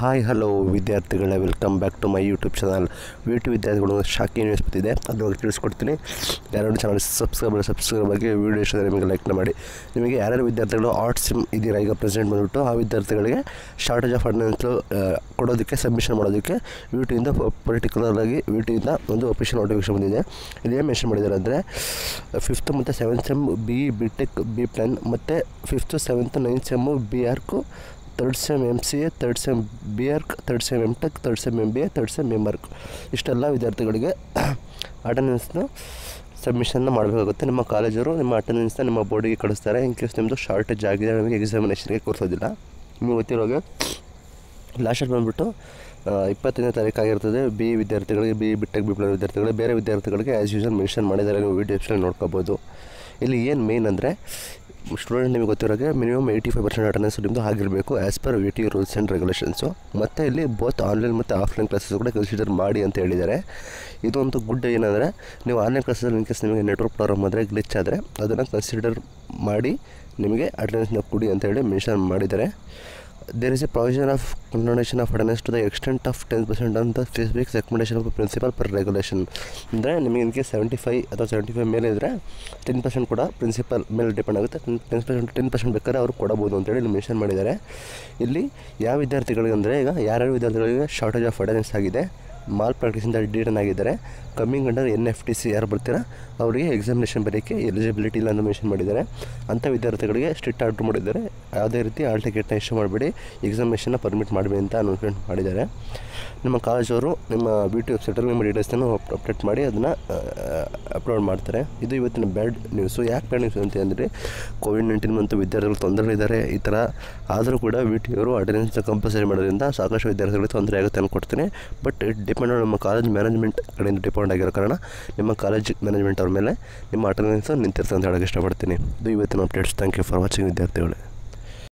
hi hello ವಿದ್ಯಾರ್ಥಿಗಳೇ welcome back to my YouTube channel V T ವಿದ್ಯಾರ್ಥಿಗಳು ಶಾಖೆ news ಇದೆ ಅದ್ರ ಬಗ್ಗೆ ತಿಳಿಸ್ಕೊಡ್ತೀನಿ ಯಾರು ಚಾನಲ್ ಸಬ್ಸ್ಕ್ರೈಬರ್ ಸಬ್ಸ್ಕ್ರೈಬ್ ಆಗಿ ವೀಡಿಯೋ ಇಷ್ಟ ನಿಮಗೆ ಲೈಕ್ನ ಮಾಡಿ ನಿಮಗೆ ಯಾರ್ಯಾರು ವಿದ್ಯಾರ್ಥಿಗಳು ಆರ್ಟ್ಸ್ ಇದ್ದೀರಾ ಈಗ ಪ್ರೆಸೆಂಟ್ ಬಂದುಬಿಟ್ಟು ಆ ವಿದ್ಯಾರ್ಥಿಗಳಿಗೆ ಶಾರ್ಟೇಜ್ ಆಫ್ ಅಟೆಂಡೆನ್ಸ್ ಕೊಡೋದಕ್ಕೆ ಸಬ್ಮಿಷನ್ ಮಾಡೋದಕ್ಕೆ ವಿ ಟಿಯಿಂದ ಪರ್ಟಿಕ್ಯುಲರ್ ಆಗಿ ವಿ ಟಿಯಿಂದ ಒಂದು ಅಫಿಷಿಯಲ್ ನೋಟಿಫಿಕೇಶನ್ ಬಂದಿದೆ ಇಲ್ಲಿ ಏನು ಮೆನ್ಷನ್ ಮಾಡಿದ್ದಾರೆ ಅಂದರೆ ಫಿಫ್ತ್ ಮತ್ತು seventh sem B B tech B plan ಮತ್ತು fifth seventh ninth sem B arch third sem M C A third sem B arch third sem M tech third sem M B A third sem M arch ಇಷ್ಟೆಲ್ಲ ವಿದ್ಯಾರ್ಥಿಗಳಿಗೆ ಅಟೆಂಡೆನ್ಸ್ನ ಸಬ್ಮಿಷನ್ನ ಮಾಡಬೇಕಾಗುತ್ತೆ ನಿಮ್ಮ ಕಾಲೇಜವರು ನಿಮ್ಮ ಅಟೆಂಡೆನ್ಸ್ನ ನಿಮ್ಮ ಬೋರ್ಡಿಗೆ ಕಳಿಸ್ತಾರೆ in case ನಿಮ್ಮದು shortage ಆಗಿದೆ ನಿಮಗೆ ಎಕ್ಸಾಮಿನೇಷನ್ಗೆ ಕೂರಿಸೋದಿಲ್ಲ ನಿಮಗೆ ಗೊತ್ತಿರೋಗೆ ಲಾಸ್ಟ್ ಡೇಟ್ ಬಂದುಬಿಟ್ಟು ಇಪ್ಪತ್ತನೇ ತಾರೀಕು ಆಗಿರ್ತದೆ ಬಿ ವಿದ್ಯಾರ್ಥಿಗಳಿಗೆ ಬಿ ಬಿಟ್ಟೆಕ್ ಬಿ ಪ್ಲಸ್ ವಿದ್ಯಾರ್ಥಿಗಳಿಗೆ ಬೇರೆ ವಿದ್ಯಾರ್ಥಿಗಳಿಗೆ ಆ್ಯಸ್ ಯೂಶಲ್ ಮೆನ್ಷನ್ ಮಾಡಿದ್ದಾರೆ ನೀವು ವಿಡಿಯೋಸ್ನಲ್ಲಿ ನೋಡ್ಕೋಬೋದು ಇಲ್ಲಿ ಏನು ಮೇನ್ ಅಂದರೆ ಸ್ಟೂಡೆಂಟ್ ನಿಮಗೆ ಗೊತ್ತಿರೋಗೆ minimum eighty five percent attendance ನಿಮ್ಮದು ಆಗಿರಬೇಕು as per V T rules and regulations ಮತ್ತು ಇಲ್ಲಿ ಬೋತ್ ಆನ್ಲೈನ್ ಮತ್ತು ಆಫ್ಲೈನ್ ಕ್ಲಾಸಸ್ ಕೂಡ ಕನ್ಸಿಡರ್ ಮಾಡಿ ಅಂತ ಹೇಳಿದ್ದಾರೆ ಇದೊಂದು ಗುಡ್ ಏನಂದರೆ ನೀವು ಆನ್ಲೈನ್ ಕ್ಲಾಸಲ್ಲಿ ಇನ್ ಕೇಸ್ ನಿಮಗೆ ನೆಟ್ವರ್ಕ್ ಪ್ರಾಬ್ಲಮ್ ಆದರೆ ಗ್ಲಿಚ್ ಆದರೆ ಅದನ್ನು ಕನ್ಸಿಡರ್ ಮಾಡಿ ನಿಮಗೆ ಅಟೆಂಡೆನ್ಸ್ನ ಕೊಡಿ ಅಂತ ಹೇಳಿ ಮೆನ್ಷನ್ ಮಾಡಿದ್ದಾರೆ there is a provision of condonation of attendance to the extent of ten percent ಅಂತ specific recommendation of principal per regulation ಅಂದರೆ ನಿಮಗೆ ಇನ್ಕೆ ಸೆವೆಂಟಿ ಫೈವ್ ಅಥವಾ ಸೆವೆಂಟಿ ಫೈವ್ ಮೇಲೆ ಇದ್ದರೆ ಟೆನ್ ಪರ್ಸೆಂಟ್ ಕೂಡ ಪ್ರಿನ್ಸಿಪಲ್ ಮೇಲೆ ಡಿಪೆಂಡ್ ಆಗುತ್ತೆ ten ten percent ten percent ಬೇಕಾದ್ರೆ ಅವ್ರು ಕೊಡಬೋದು ಅಂತೇಳಿ ಇಲ್ಲಿ ಮೆನ್ಷನ್ ಮಾಡಿದ್ದಾರೆ ಇಲ್ಲಿ ಯಾವ ವಿದ್ಯಾರ್ಥಿಗಳಿಗೆ ಅಂದರೆ ಈಗ ಯಾರ್ಯಾರು ವಿದ್ಯಾರ್ಥಿಗಳಿಗೆ ಶಾರ್ಟೇಜ್ ಆಫ್ ಅಟೆಂಡೆನ್ಸ್ ಆಗಿದೆ ಮಾಲ್ ಪ್ರಾಕ್ಟೀಸಿಂದ ಡಿಟನ್ ಆಗಿದ್ದಾರೆ coming under N F T C ಯಾರು ಬರ್ತೀರಾ ಅವರಿಗೆ ಎಕ್ಸಾಮಿನೇಷನ್ ಬರೋಕ್ಕೆ ಎಲಿಜಿಬಿಲಿಟಿ ಇಲ್ಲ ಅಂತ ಮೆನ್ಷನ್ ಮಾಡಿದ್ದಾರೆ ಅಂಥ ವಿದ್ಯಾರ್ಥಿಗಳಿಗೆ ಸ್ಟ್ರಿಕ್ಟ್ ಆರ್ಡ್ರ್ ಮಾಡಿದ್ದಾರೆ ಯಾವುದೇ ರೀತಿ ಆಲ್ ಟಿಕೆಟ್ನ ಇಶ್ಯೂ ಮಾಡಬೇಡಿ ಎಕ್ಸಾಮಿನೇಷನ್ನ ಪರ್ಮಿಟ್ ಮಾಡಬೇಡಿ ಅಂತ ಅನೌನ್ಸ್ಮೆಂಟ್ ಮಾಡಿದ್ದಾರೆ ನಿಮ್ಮ ಕಾಲೇಜವರು ನಿಮ್ಮ ಬಿ ಟಿ ವೆಬ್ಸೈಟಲ್ಲಿ ನಿಮ್ಮ ಡೀಟೇಲ್ಸನ್ನು ಅಪ್ಡೇಟ್ ಮಾಡಿ ಅದನ್ನು ಅಪ್ಲೋಡ್ ಮಾಡ್ತಾರೆ ಇದು ಇವತ್ತಿನ ಬ್ಯಾಡ್ ನ್ಯೂಸು ಯಾಕೆ ಬ್ಯಾಡ್ ನ್ಯೂಸ್ ಅಂತ ಅಂದರೆ ಕೋವಿಡ್ ನೈನ್ಟೀನ್ ಮತ್ತು ವಿದ್ಯಾರ್ಥಿಗಳು ತೊಂದರೆಗಳಿದ್ದಾರೆ ಈ ಥರ ಆದರೂ ಕೂಡ ವಿ ಟಿ ಅವರು ಅಟೆಂಡೆನ್ಸ್ನ ಕಂಪಲ್ಸರಿ ಮಾಡೋದ್ರಿಂದ ಸಾಕಷ್ಟು ವಿದ್ಯಾರ್ಥಿಗಳಿಗೆ ತೊಂದರೆ ಆಗುತ್ತೆ ಅಂದ್ಕೊಡ್ತೀನಿ ಬಟ್ ಇಟ್ ಡಿಪೆಂಡ್ ನಮ್ಮ ಕಾಲೇಜ್ ಮ್ಯಾನೇಜ್ಮೆಂಟ್ ಕಡೆಯಿಂದ ಡಿಪೆಂಡ್ ಆಗಿರೋ ಕಾರಣ ನಿಮ್ಮ ಕಾಲೇಜ್ ಮ್ಯಾನೇಜ್ಮೆಂಟ್ ಅವ್ರ ಮೇಲೆ ನಿಮ್ಮ ಅಟೆಂಡೆನ್ಸ್ ನಿಂತಿರ್ತದೆ ಅಂತ ಹೇಳೋಕ್ಕೆ ಇಷ್ಟಪಡ್ತೀನಿ ಇದು ಇವತ್ತಿನ updates thank you for watching ವಿದ್ಯಾರ್ಥಿಗಳೇ